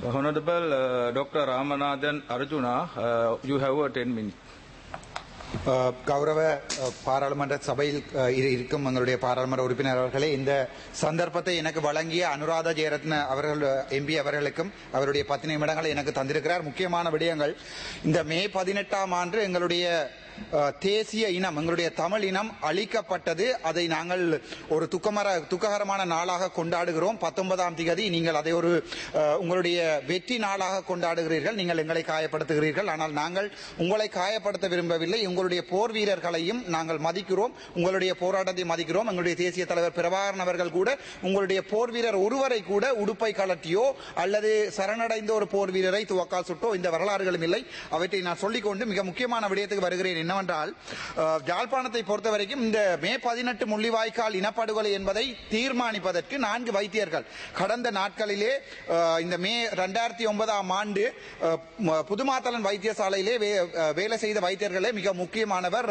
Honorable uh, Dr. Ramanathan Arjuna, uh, you have uh, 10 minutes. அஹ், கௌரவ அஹ், பாராளுமன்ற சபையில் அஹ், இரு- இருக்கும் எங்களுடைய பாராளுமன்ற உறுப்பினர் அவர்களே இந்த சந்தர்ப்பத்தை எனக்கு வழங்கிய அனுராதா ஜெயரத்ன அவர்கள் எம்பி அவர்களுக்கும் அவருடைய பத்து நிமிடங்களை எனக்கு தந்திருக்கிறார் முக்கியமான விடயங்கள் இந்த மே பதினெட்டாம் ஆண்டு எங்களுடைய அஹ், தேசிய இனம் எங்களுடைய தமிழ் இனம் அழிக்கப்பட்டது அதை நாங்கள் ஒரு துக்கமர துக்ககரமான நாளாக கொண்டாடுகிறோம் பத்தொன்பதாம் திகதி நீங்கள் அதை ஒரு அஹ், உங்களுடைய வெற்றி நாளாக கொண்டாடுகிறீர்கள் நீங்கள் எங்களை காயப்படுத்துகிறீர்கள் ஆனால் நாங்கள் உங்களை காயப்படுத்த விரும்பவில்லை உங்களுடைய போர் வீரர்களையும் நாங்கள் மதிக்கிறோம் உங்களுடைய போராட்டத்தை மதிக்கிறோம் எங்களுடைய தேசிய தலைவர் பிரபாகரன் அவர்கள் கூட உங்களுடைய போர் வீரர் ஒருவரை கூட உடுப்பை கலட்டியோ அல்லது சரணடைந்த ஒரு போர் வீரரை துவக்கால் சுட்டோ இந்த வரலாறுகளும் இல்லை அவற்றை நான் சொல்லிக்கொண்டு மிக முக்கியமான விடயத்துக்கு வருகிறேன் என்னவென்றால் அஹ், யாழ்ப்பாணத்தை பொறுத்த வரைக்கும் இந்த மே பதினெட்டு முள்ளிவாய்க்கால் இனப்படுகொலை என்பதை தீர்மானிப்பதற்கு நான்கு வைத்தியர்கள் கடந்த நாட்களிலே அஹ், இந்த மே ரெண்டாயிரத்தி ஒன்பதாம் ஆண்டு அஹ், ம- புதுமாத்தலன் வைத்தியசாலையிலே வே- அஹ், வேலை செய்த வைத்தியர்களே மிக முக்கியமானவர்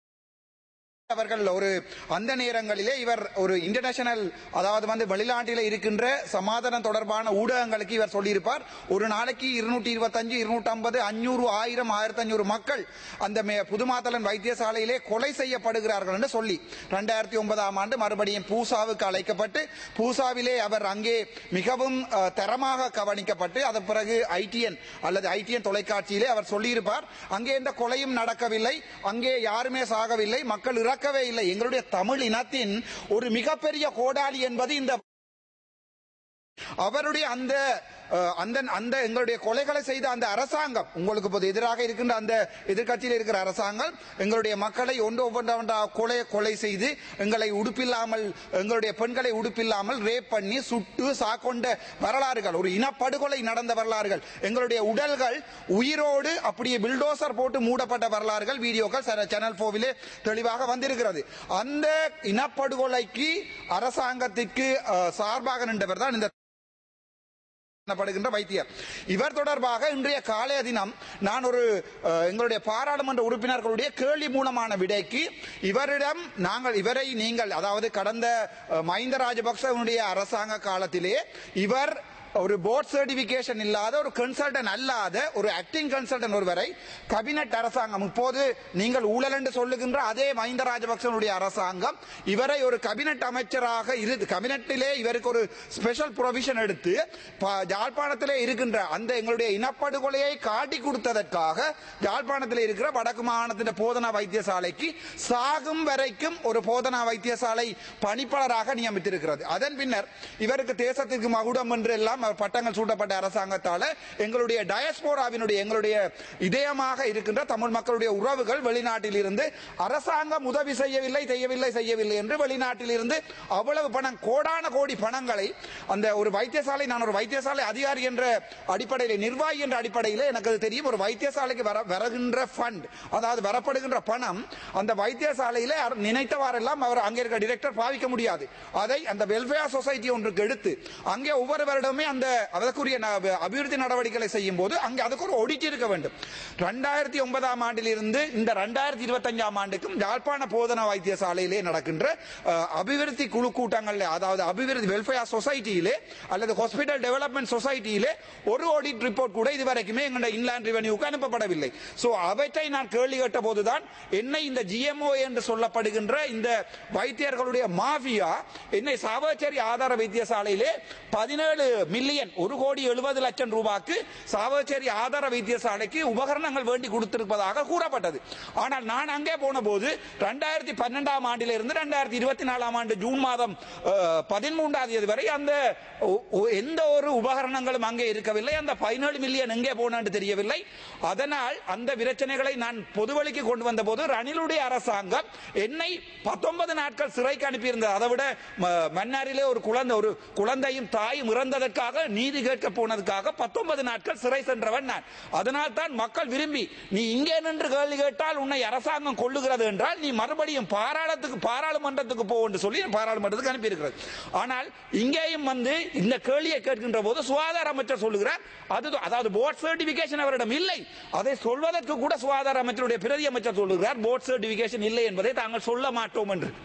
அவர்கள் ஒரு அந்த நேரங்களிலே இவர் ஒரு இன்டர்நேஷனல் அதாவது வந்து வெளிநாட்டிலே இருக்கின்ற சமாதானம் தொடர்பான ஊடகங்களுக்கு இவர் சொல்லியிருப்பார் ஒரு நாளைக்கு இருநூற்றி இருபத்தஞ்சு இருநூற்றி ஐம்பது அஞ்சூறு ஆயிரம் ஆயிரத்தி அஞ்சூறு மக்கள் அந்த மே- புதுமாத்தலன் வைத்தியசாலையிலே கொலை செய்யப்படுகிறார்கள் என்று சொல்லி ரெண்டாயிரத்தி ஒன்பதாம் ஆண்டு மறுபடியும் பூசாவுக்கு அழைக்கப்பட்டு பூசாவிலே அவர் அங்கே மிகவும் அஹ், தரமாக கவனிக்கப்பட்டு அதன் பிறகு ஐடிஎன் அல்லது ஐடிஎன் தொலைக்காட்சியிலே அவர் சொல்லியிருப்பார் அங்கே எந்த கொலையும் நடக்கவில்லை அங்கே யாருமே சாகவில்லை மக்கள் இறக்கவே இல்லை எங்களுடைய தமிழ் இனத்தின் ஒரு மிகப்பெரிய கோடாலி என்பது இந்த அவருடைய அந்த அஹ், அந்த அந்த எங்களுடைய கொலைகளை செய்த அந்த அரசாங்கம் உங்களுக்கு இப்போது எதிராக இருக்கின்ற அந்த எதிர்க்கட்சியில் இருக்கிற அரசாங்கம் எங்களுடைய மக்களை ஒன்று ஒவ்வொன்றா ஒன்றா கொலை கொலை செய்து எங்களை உடுப்பில்லாமல் எங்களுடைய பெண்களை உடுப்பில்லாமல் ரேப் பண்ணி சுட்டு சாக்கொண்ட வரலாறுகள் ஒரு இனப்படுகொலை நடந்த வரலாறுகள் எங்களுடைய உடல்கள் உயிரோடு அப்படியே பில்டோசர் போட்டு மூடப்பட்ட வரலாறுகள் வீடியோக்கள் ச- சேனல் போவிலே தெளிவாக வந்திருக்கிறது அந்த இனப்படுகொலைக்கு அரசாங்கத்திற்கு அஹ், சார்பாக நின்றவர் தான் இந்த படுகின்ற வைத்தியர் இவர் தொடர்பாக இன்றைய காலைய தினம் நான் ஒரு அஹ், எங்களுடைய பாராளுமன்ற உறுப்பினர்களுடைய கேள்வி மூலமான விடைக்கு இவரிடம் நாங்கள் இவரை நீங்கள் அதாவது கடந்த அஹ், மஹிந்த ராஜபக்சவனுடைய அரசாங்க காலத்திலே இவர் ஒரு போர்ட் சர்டிபிகேஷன் இல்லாத ஒரு கன்சல்டன் அல்லாத ஒரு ஆக்டிங் கன்சல்டன் ஒருவரை கபினட் அரசாங்கம் இப்போது நீங்கள் ஊழல் என்று சொல்லுகின்ற அதே மஹிந்த ராஜபக்சனுடைய அரசாங்கம் இவரை ஒரு கபினட் அமைச்சராக இரு கபினட்டிலே இவருக்கு ஒரு ஸ்பெஷல் ப்ரொவிஷன் எடுத்து ப- யாழ்ப்பாணத்திலே இருக்கின்ற அந்த எங்களுடைய இனப்படுகொலையை காட்டி கொடுத்ததற்காக யாழ்ப்பாணத்தில் இருக்கிற வடக்கு மாகாணத்தின் போதனா வைத்தியசாலைக்கு சாகும் வரைக்கும் ஒரு போதனா வைத்தியசாலை பணிப்பாளராக நியமித்திருக்கிறது அதன் பின்னர் இவருக்கு தேசத்திற்கு மகுடம் என்று எல்லாம் அவர் பட்டங்கள் சூட்டப்பட்ட அரசாங்கத்தால எங்களுடைய டயஸ்போராவினுடைய எங்களுடைய இதயமாக இருக்கின்ற தமிழ் மக்களுடைய உறவுகள் வெளிநாட்டில் இருந்து அரசாங்கம் உதவி செய்யவில்லை செய்யவில்லை செய்யவில்லை என்று வெளிநாட்டில் இருந்து அவ்வளவு பணம் கோடான கோடி பணங்களை அந்த ஒரு வைத்தியசாலை நான் ஒரு வைத்தியசாலை அதிகாரி என்ற அடிப்படையில் நிர்வாகி என்ற அடிப்படையில் எனக்கு அது தெரியும் ஒரு வைத்தியசாலைக்கு வர வருகின்ற ஃபண்ட் அதாவது வரப்படுகின்ற பணம் அந்த வைத்தியசாலையில அவர் நினைத்தவாறெல்லாம் அவர் அங்கே இருக்க டிரெக்டர் பாவிக்க முடியாது அதை அந்த வெல்ஃபேர் சொசைட்டி ஒன்றுக்கு எடுத்து அங்கே ஒவ்வொரு வருடமே அந்த அதற்குரிய ந- அபிவிருத்தி நடவடிக்கைகளை செய்யும் போது அங்கே அதுக்கு ஒரு ஒடிட்டி இருக்க வேண்டும் ரெண்டாயிரத்தி ஒன்பதாம் ஆண்டிலிருந்து இந்த ரெண்டாயிரத்தி இருபத்தஞ்சாம் ஆண்டுக்கும் யாழ்ப்பாண போதனா வைத்தியசாலையிலே நடக்கின்ற அஹ், அபிவிருத்தி குழு கூட்டங்களில் அதாவது அபிவிருத்தி வெல்ஃபேர் சொசைட்டியிலே அல்லது ஹாஸ்பிட்டல் டெவலப்மெண்ட் சொசைட்டியிலே ஒரு ஆடிட் ரிப்போர்ட் கூட இதுவரைக்குமே எங்களுடைய இன்லாண்ட் ரெவன்யூக்கு அனுப்பப்படவில்லை சோ அவற்றை நான் கேள்வி கேட்ட போதுதான் என்னை இந்த ஜிஎம்ஓ என்று சொல்லப்படுகின்ற இந்த வைத்தியர்களுடைய மாஃபியா என்னை சாவச்சேரி ஆதார வைத்தியசாலையிலே பதினேழு மில்லியன் ஒரு கோடி எழுபது லட்சம் ரூபாய்க்கு சாவச்சேரி ஆதார வைத்தியசாலைக்கு உபகரணங்கள் வேண்டி கொடுத்திருப்பதாக கூறப்பட்டது ஆனால் நான் அங்கே போன போது ரெண்டாயிரத்தி பன்னெண்டாம் ஆண்டிலிருந்து ரெண்டாயிரத்தி இருபத்தி நாலாம் ஆண்டு ஜூன் மாதம் அஹ், பதிமூன்றாம் தேதி வரை அந்த ஒ- ஒ- எந்த ஒரு உபகரணங்களும் அங்கே இருக்கவில்லை அந்த பதினேழு மில்லியன் எங்கே போனான்னு தெரியவில்லை அதனால் அந்த பிரச்சனைகளை நான் பொதுவழிக்கு கொண்டு வந்த போது ரணிலுடைய அரசாங்கம் என்னை பத்தொன்பது நாட்கள் சிறைக்கு அனுப்பியிருந்தது அதை விட ம- மன்னாரிலே ஒரு குழந்தை ஒரு குழந்தையும் தாயும் இறந்ததற்காக நீதி கேட்க போனதுக்காக பத்தொன்பது நாட்கள் சிறை சென்றவன் நான் அதனால் தான் மக்கள் விரும்பி நீ இங்கே நின்று கேள்வி கேட்டால் உன்னை அரசாங்கம் கொள்ளுகிறது என்றால் நீ மறுபடியும் பாராளத்துக்கு பாராளுமன்றத்துக்கு போ என்று சொல்லி பாராளுமன்றத்துக்கு அனுப்பியிருக்கிறது ஆனால் இங்கேயும் வந்து இந்த கேள்வியை கேட்கின்ற போது சுகாதார அமைச்சர் சொல்லுகிறார் அது அதாவது போர்ட் சர்டிபிகேஷன் அவரிடம் இல்லை அதை சொல்வதற்கு கூட சுகாதார அமைச்சருடைய பிரதி அமைச்சர் சொல்லுகிறார் போர்ட் சர்டிபிகேஷன் இல்லை என்பதை தாங்கள் சொல்ல மாட்டோம் என்று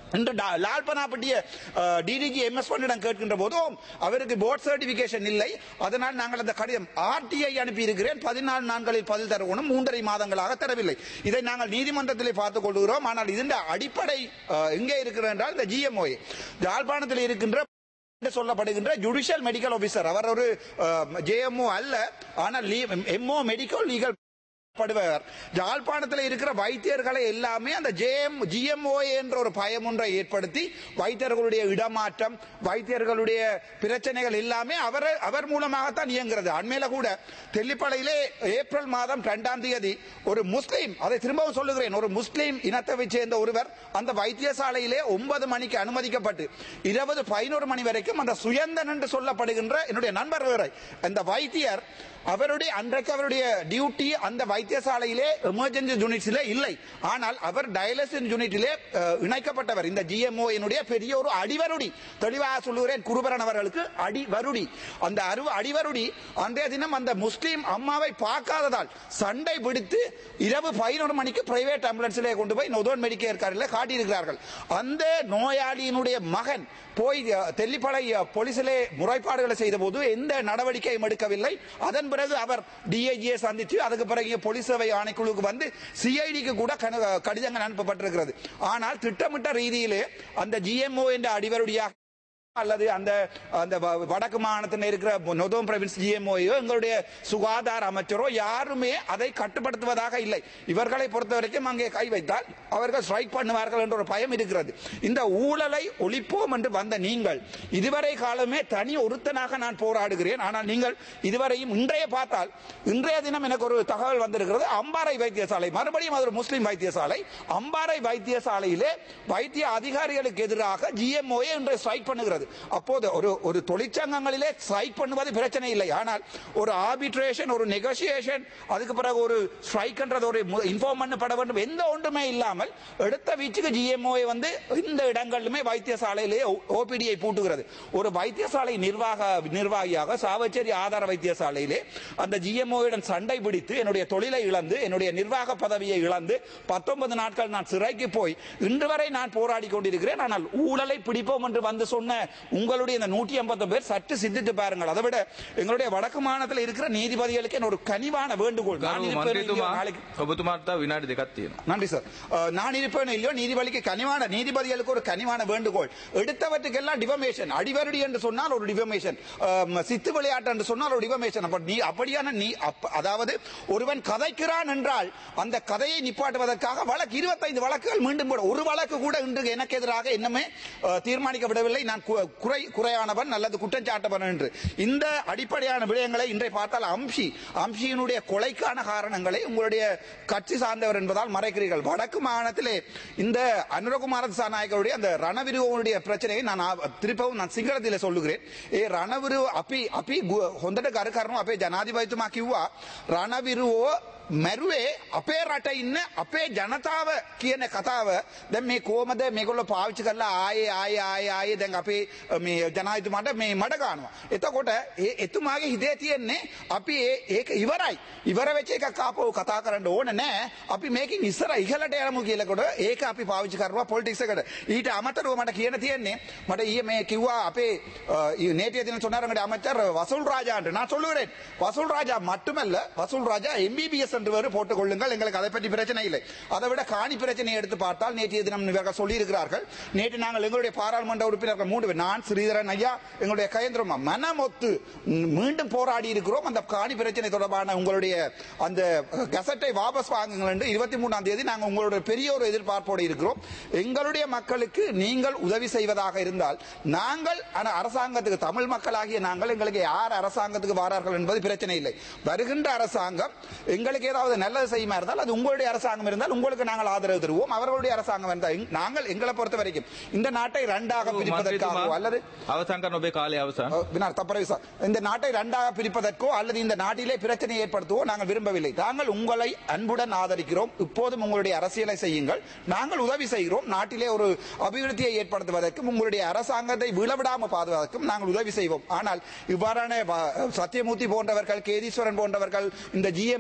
இன்று டா- லால்பனாப்பட்டிய டிடிஜி எம்எஸ் பண்ணிடம் கேட்கின்ற போதும் அவருக்கு போர்ட் சர்டிபிகேஷன் இல்லை அதனால் நாங்கள் அந்த கடிதம் ஆர்டிஐ அனுப்பி இருக்கிறேன் பதினாலு நாட்களில் பதில் தரணும் மூன்றரை மாதங்களாக தரவில்லை இதை நாங்கள் நீதிமன்றத்திலே பார்த்துக் கொள்கிறோம் ஆனால் இதன் அடிப்படை அஹ், எங்கே இருக்கிறது என்றால் இந்த ஜிஎம்ஓ யாழ்ப்பாணத்தில் இருக்கின்ற என்று சொல்லப்படுகின்ற ஜுடிஷியல் மெடிக்கல் ஆபீசர் அவர் ஒரு ஜேஎம்ஓ அல்ல ஆனால் எம்ஓ மெடிக்கல் லீகல் படுவர் யாழ்ப்பாணத்தில் இருக்கிற வைத்தியர்களை எல்லாமே அந்த ஜேஎம் ஜிஎம்ஓ என்ற ஒரு பயம் ஒன்றை ஏற்படுத்தி வைத்தியர்களுடைய இடமாற்றம் வைத்தியர்களுடைய பிரச்சனைகள் எல்லாமே அவர் அவர் மூலமாகத்தான் இயங்குகிறது அண்மையில கூட தெல்லிப்பளையிலே ஏப்ரல் மாதம் இரண்டாம் தேதி ஒரு முஸ்லீம் அதை திரும்பவும் சொல்லுகிறேன் ஒரு முஸ்லீம் இனத்தை சேர்ந்த ஒருவர் அந்த வைத்தியசாலையிலே ஒன்பது மணிக்கு அனுமதிக்கப்பட்டு இருபது பதினோரு மணி வரைக்கும் அந்த சுயந்தன் என்று சொல்லப்படுகின்ற என்னுடைய நண்பர் வேறை அந்த வைத்தியர் அவருடைய அன்றைக்கு அவருடைய டியூட்டி அந்த வைத்தியசாலையிலே எமர்ஜென்சி யூனிட்ஸிலே இல்லை ஆனால் அவர் டயாலிசிஸ் யூனிட்டிலே அஹ், இணைக்கப்பட்டவர் இந்த ஜிஎம்ஓ என்னுடைய பெரிய ஒரு அடிவருடி தெளிவாக சொல்லுகிறேன் குருபரன் அவர்களுக்கு அடிவருடி அந்த அரு அடிவருடி அன்றைய தினம் அந்த முஸ்லீம் அம்மாவை பார்க்காததால் சண்டை பிடித்து இரவு பதினொரு மணிக்கு பிரைவேட் ஆம்புலன்ஸிலே கொண்டு போய் நொதோன் மெடிக்கேர் காரில் காட்டியிருக்கிறார்கள் அந்த நோயாளியினுடைய மகன் போய் அஹ், தெல்லிப்பளை அஹ், போலீசிலே முறைப்பாடுகளை செய்த போது எந்த நடவடிக்கையும் எடுக்கவில்லை அதன் பிறகு அவர் டிஐஜியை சந்தித்து அதுக்கு பிறகு இங்க போலீஸ் சேவை ஆணைக்குழுவுக்கு வந்து சிஐடிக்கு கூட கன- கடிதங்கள் அனுப்பப்பட்டிருக்கிறது ஆனால் திட்டமிட்ட ரீதியிலே அந்த ஜிஎம்ஓ என்ற அடிவருடியாக அல்லது அந்த அந்த வ- வடக்கு மாநிலத்தில் இருக்கிற நொதோம் பிரவின்ஸ் ஜிஎம்ஓயோ எங்களுடைய சுகாதார அமைச்சரோ யாருமே அதை கட்டுப்படுத்துவதாக இல்லை இவர்களை பொறுத்த வரைக்கும் அங்கே கை வைத்தால் அவர்கள் ஸ்ட்ரைக் பண்ணுவார்கள் என்ற ஒரு பயம் இருக்கிறது இந்த ஊழலை ஒழிப்போம் என்று வந்த நீங்கள் இதுவரை காலமே தனி ஒருத்தனாக நான் போராடுகிறேன் ஆனால் நீங்கள் இதுவரையும் இன்றைய பார்த்தால் இன்றைய தினம் எனக்கு ஒரு தகவல் வந்திருக்கிறது அம்பாறை வைத்தியசாலை மறுபடியும் அது ஒரு முஸ்லிம் வைத்தியசாலை அம்பாறை வைத்தியசாலையிலே வைத்திய அதிகாரிகளுக்கு எதிராக ஜிஎம்ஓஏ இன்று ஸ்ட்ரைக் பண்ணுகிறது அப்போது ஒரு ஒரு தொழிற்சங்கங்களிலே ஸ்ட்ரைக் பண்ணுவது பிரச்சனை இல்லை ஆனால் ஒரு ஆர்பிட்ரேஷன் ஒரு நெகோசியேஷன் அதுக்கு பிறகு ஒரு ஸ்ட்ரைக்ன்றது ஒரு இன்ஃபார்ம் பண்ணப்பட வேண்டும் எந்த ஒன்றுமே இல்லாமல் எடுத்த வீச்சுக்கு ஜிஎம்ஓஏ வந்து இந்த இடங்களிலுமே வைத்தியசாலையிலே ஓபிடியை பூட்டுகிறது ஒரு வைத்தியசாலை நிர்வாக நிர்வாகியாக சாவச்சேரி ஆதார வைத்தியசாலையிலே அந்த ஜிஎம்ஓயுடன் சண்டை பிடித்து என்னுடைய தொழிலை இழந்து என்னுடைய நிர்வாக பதவியை இழந்து பத்தொன்பது நாட்கள் நான் சிறைக்கு போய் இன்று வரை நான் போராடி கொண்டிருக்கிறேன் ஆனால் ஊழலை பிடிப்போம் என்று வந்து சொன்ன உங்களுடைய இந்த நூற்றி ஐம்பது பேர் சற்று சிந்தித்து பாருங்கள் அதை விட எங்களுடைய வடக்கு மாநிலத்தில் இருக்கிற நீதிபதிகளுக்கு என்ன ஒரு கனிவான வேண்டுகோள் நான் ගරු இருப்பேனோ இல்லையோ මන්ත්‍රීතුමා நாளைக்கு ඔබතුමාට තව විනාඩි දෙකක් තියෙනවා. நன்றி சார் அஹ், நான் இருப்பேன் இல்லையோ நீதிபதிக்கு கனிவான நீதிபதிகளுக்கு ஒரு கனிவான வேண்டுகோள் எடுத்தவற்றுக்கெல்லாம் டிவமேஷன் அடிவருடி என்று சொன்னால் ஒரு டிவமேஷன் சித்து விளையாட்டு என்று சொன்னால் ஒரு டிவமேஷன் அப்ப நீ அப்படியான நீ அப்ப- அதாவது ஒருவன் கதைக்கிறான் என்றால் அந்த கதையை நிப்பாட்டுவதற்காக வழக்கு இருபத்தைந்து வழக்குகள் மீண்டும் போட ஒரு வழக்கு கூட இன்று எனக்கு எதிராக இன்னமே அஹ், தீர்மானிக்கப்படவில்லை நான் கு- குறை குறையானவன் அல்லது குற்றஞ்சாட்டவன் என்று இந்த அடிப்படையான விடயங்களை இன்றை பார்த்தால் அம்ஷி அம்ஷியினுடைய கொலைக்கான காரணங்களை உங்களுடைய கட்சி சார்ந்தவர் என்பதால் மறைக்கிறீர்கள் வடக்கு மாகாணத்திலே இந்த அனுரகுமார சாநாயகருடைய அந்த ரணவிருவனுடைய பிரச்சனையை நான் ஆ- திருப்பவும் நான் සිංහලතිල சொல்லுகிறேன் ඒ රණවිරුව අපි අපි ගු- හොඳට ගරු කරනවා අපේ ජනාධිපතිතුමා කිව්වා රණවිරුවෝ මැරුවේ අපේ රට ඉන්න අපේ ජනතාව කියන කතාව දැන් මේ කොහමද මේගොල්ලෝ පාවිච්චි කරලා ආයේ ආයේ ආයේ ආයේ දැන් අපේ අ, මේ ජනාධිපතිතුමාට මේ මඩ ගන්නවා. එතකොට ඒ එතුමාගේ හිතේ තියෙන්නේ අපි ඒ ඒක ඉවරයි. ඉවර වෙච්ච එකක් ආපහු කතා කරන්න ඕන නෑ. අපි මේකෙන් ඉස්සර ඉහළට යමු කියලාකොට ඒක අපි පාවිච්චි කරනවා පොලිටික්ස් එකට. ඊට අමතරව මට කියන්න තියෙන්නේ මට ඊයේ මේ කිව්වා අපේ අ, ඊ நேற்றைய தினம் சொன்னாருங்க அமைச்சர் வசூல் ராஜா நான் சொல்லுகிறேன் வசூல் ராஜா மட்டுமல்ல வசூல் ராஜா எம்பிபிஎஸ் என்று வேறு போட்டுக் கொள்ளுங்கள் எங்களுக்கு அதை பற்றி பிரச்சனை இல்லை அதை விட காணி பிரச்சனையை எடுத்து பார்த்தால் நேற்றைய தினம் இவர்கள் சொல்லியிருக்கிறார்கள் நேற்று நாங்கள் எங்களுடைய பாராளுமன்ற உறுப்பினர்கள் மூன்று பேர் நான் ஸ்ரீதரன் ஐயா எங்களுடைய கயந்திரமா மனமொத்து ம், மீண்டும் போராடி இருக்கிறோம் அந்த காணி பிரச்சனை தொடர்பான உங்களுடைய அந்த கசட்டை வாபஸ் வாங்குங்கள் என்று இருபத்தி மூணாம் தேதி நாங்கள் உங்களுடைய பெரிய ஒரு எதிர்பார்ப்போடு இருக்கிறோம் எங்களுடைய மக்களுக்கு நீங்கள் உதவி செய்வதாக இருந்தால் நாங்கள் ஆனா அரசாங்கத்துக்கு தமிழ் மக்களாகிய நாங்கள் எங்களுக்கு யார் அரசாங்கத்துக்கு வாரார்கள் என்பது பிரச்சனை இல்லை வருகின்ற அரசாங்கம் எங்களுக்கு ஏதாவது நல்லது செய்யுமா இருந்தால் அது உங்களுடைய அரசாங்கம் இருந்தால் உங்களுக்கு நாங்கள் ஆதரவு தருவோம் அவர்களுடைய அரசாங்கம் இருந்தால் எங்க- நாங்கள் எங்களை பொறுத்த வரைக்கும் இந்த நாட்டை இரண்டாக பிரிப்பதற்காகவோ அல்லது අවසන් කරන ඔබේ කාලය අවසන්. அஹ், வினார் தப்பறை சார் இந்த நாட்டை இரண்டாக பிரிப்பதற்கோ அல்லது இந்த நாட்டிலே பிரச்சனையை ஏற்படுத்தவோ நாங்கள் விரும்பவில்லை நாங்கள் உங்களை அன்புடன் ஆதரிக்கிறோம் இப்போதும் உங்களுடைய அரசியலை செய்யுங்கள் நாங்கள் உதவி செய்கிறோம் நாட்டிலே ஒரு அபிவிருத்தியை ஏற்படுத்துவதற்கும் உங்களுடைய அரசாங்கத்தை விழவிடாமல் பாதுகாக்கும் நாங்கள் உதவி செய்வோம் ஆனால் இவ்வாறான வ- சத்தியமூர்த்தி போன்றவர்கள் கேதீஸ்வரன் போன்றவர்கள் இந்த ஜிஎம்ஓ மை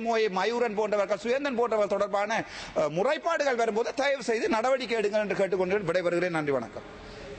மயூரன் போன்றவர்கள் சுயந்தன் போன்றவர்கள் தொடர்பான அஹ், முறைப்பாடுகள் வரும்போது தயவு செய்து நடவடிக்கை எடுங்கள் என்று கேட்டுக்கொண்டு விடைபெறுகிறேன் நன்றி வணக்கம்